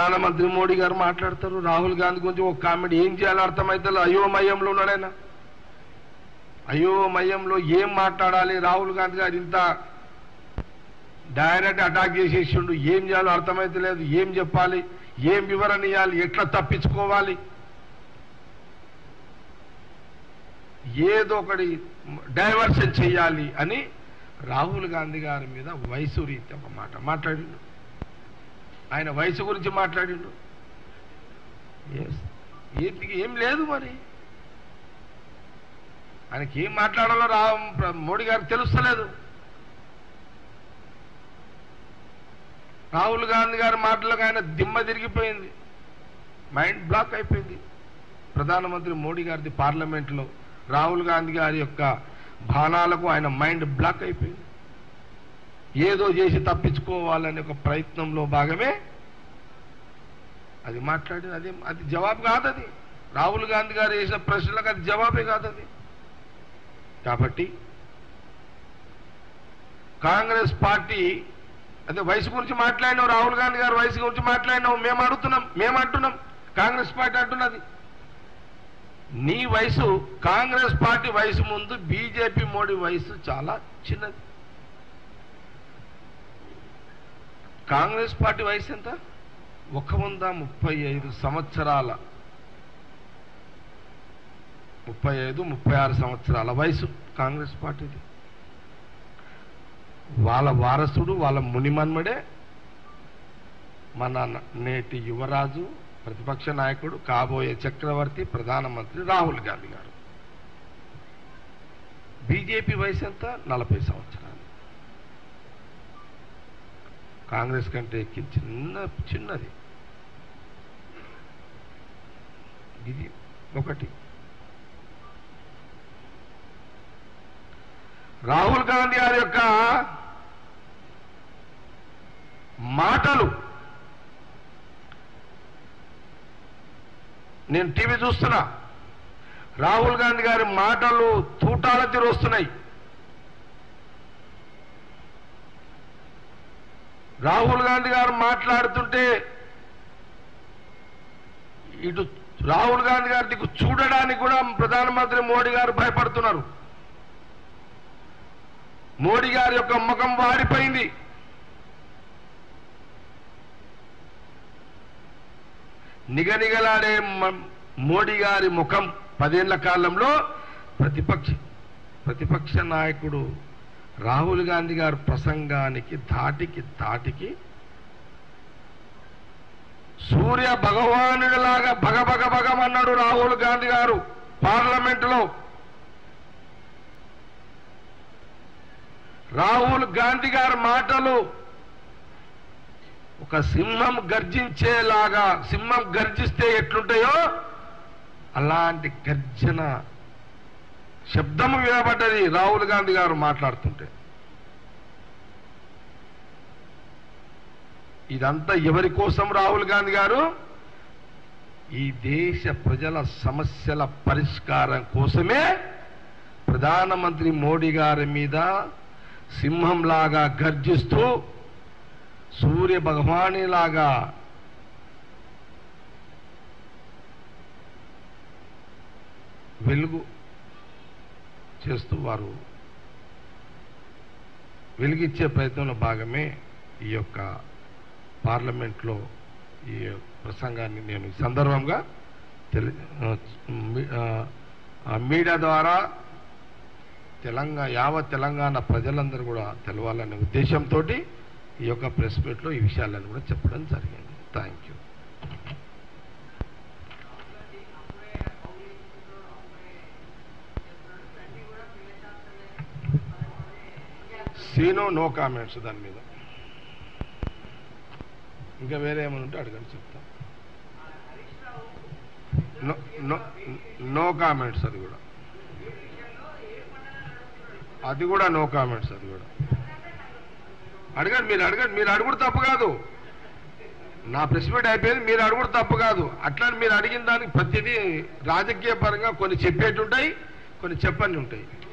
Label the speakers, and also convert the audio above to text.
Speaker 1: ప్రధానమంత్రి మోడీ గారు మాట్లాడతారు రాహుల్ గాంధీ గురించి ఒక కామెంట్ ఏం చేయాలో అర్థమైతే అయోమయంలో ఉన్నాడైనా అయోమయంలో ఏం మాట్లాడాలి రాహుల్ గాంధీ గారు ఇంత డైరెక్ట్ అటాక్ చేసేసిండు ఏం చేయాలో అర్థమైతే లేదు ఏం చెప్పాలి ఏం వివరణ ఇవ్వాలి ఎట్లా తప్పించుకోవాలి ఏదో ఒకటి డైవర్షన్ చేయాలి అని రాహుల్ గాంధీ గారి మీద వయసు రీతి ఒక మాట మాట్లాడిండు ఆయన వయసు గురించి మాట్లాడిండు Yes. ఏంటికి ఏం లేదు మరి ఆయనకి ఏం మాట్లాడాలో రా మోడీ గారికి తెలుస్తలేదు రాహుల్ గాంధీ గారి మాటలకు ఆయన దిమ్మ తిరిగిపోయింది మైండ్ బ్లాక్ అయిపోయింది ప్రధానమంత్రి మోడీ గారిది పార్లమెంట్లో రాహుల్ గాంధీ గారి యొక్క బాణాలకు ఆయన మైండ్ బ్లాక్ అయిపోయింది ఏదో చేసి తప్పించుకోవాలనే ఒక ప్రయత్నంలో భాగమే అది మాట్లాడి అది అది జవాబు కాదు అది రాహుల్ గాంధీ గారు వేసిన ప్రశ్నలకు అది జవాబే కాదు అది కాబట్టి కాంగ్రెస్ పార్టీ అదే వయసు గురించి మాట్లాడినావు రాహుల్ గాంధీ గారు వయసు గురించి మాట్లాడినావు మేము అడుగుతున్నాం మేము అంటున్నాం కాంగ్రెస్ పార్టీ అంటున్నది నీ వయసు కాంగ్రెస్ పార్టీ వయసు ముందు బీజేపీ మోడీ వయసు చాలా చిన్నది కాంగ్రెస్ పార్టీ వయసు ఎంత ఒక వంద ముప్పై ఐదు సంవత్సరాల ముప్పై ఐదు ముప్పై ఆరు సంవత్సరాల వయసు కాంగ్రెస్ పార్టీది వాళ్ళ వారసుడు వాళ్ళ మునిమన్మడే మన నేటి యువరాజు ప్రతిపక్ష నాయకుడు కాబోయే చక్రవర్తి ప్రధానమంత్రి రాహుల్ గాంధీ గారు బీజేపీ వయసు ఎంత నలభై సంవత్సరాలు కాంగ్రెస్ కంటే ఎక్కి చిన్న చిన్నది ఇది ఒకటి రాహుల్ గాంధీ గారి యొక్క మాటలు నేను టీవీ చూస్తున్నా రాహుల్ గాంధీ గారి మాటలు తూటాల తిరొస్తున్నాయి రాహుల్ గాంధీ గారు మాట్లాడుతుంటే ఇటు రాహుల్ గాంధీ గారి దిక్కు చూడడానికి కూడా ప్రధానమంత్రి మోడీ గారు భయపడుతున్నారు మోడీ గారి యొక్క ముఖం వాడిపోయింది నిగనిగలాడే మ- మోడీ గారి ముఖం పదేళ్ల కాలంలో ప్రతిపక్ష ప్రతిపక్ష నాయకుడు రాహుల్ గాంధీ గారి ప్రసంగానికి ధాటికి ధాటికి సూర్య భగవానుడిలాగా భగ భగ భగమన్నాడు రాహుల్ గాంధీ గారు పార్లమెంటులో రాహుల్ గాంధీ గారి మాటలు ఒక సింహం గర్జించేలాగా సింహం గర్జిస్తే ఎట్లుంటాయో అలాంటి గర్జన శబ్దము వినబడ్డది రాహుల్ గాంధీ గారు మాట్లాడుతుంటే ఇదంతా ఎవరి కోసం రాహుల్ గాంధీ గారు ఈ దేశ ప్రజల సమస్యల పరిష్కారం కోసమే ప్రధానమంత్రి మోడీ గారి మీద సింహంలాగా గర్జిస్తూ సూర్య భగవానిలాగా వెలుగు చేస్తూ వారు వెలిగిచ్చే ప్రయత్నంలో భాగమే ఈ యొక్క పార్లమెంట్లో ఈ ప్రసంగాన్ని నేను ఈ సందర్భంగా తెలి ఆ, మీ- ఆ, ఆ మీడియా ద్వారా తెలంగాణ యావత్ తెలంగాణ ప్రజలందరూ కూడా తెలవాలనే ఉద్దేశంతో ఈ యొక్క ప్రెస్ మీట్లో ఈ విషయాలను కూడా చెప్పడం జరిగింది థ్యాంక్ యూ సీనో నో కామెంట్స్ దాని మీద ఇంకా వేరే ఏమైనా ఉంటే అడగండి చెప్తా నో నో నో కామెంట్స్ అది కూడా అది కూడా నో కామెంట్స్ అది కూడా అడగండి మీరు అడగండి మీరు అడుగుడు తప్పు కాదు నా ప్రెస్ మీట్ అయిపోయింది మీరు అడుగుడు తప్పు కాదు అట్లా మీరు అడిగిన దానికి ప్రతిదీ రాజకీయ పరంగా కొన్ని చెప్పేటి ఉంటాయి కొన్ని చెప్పని ఉంటాయి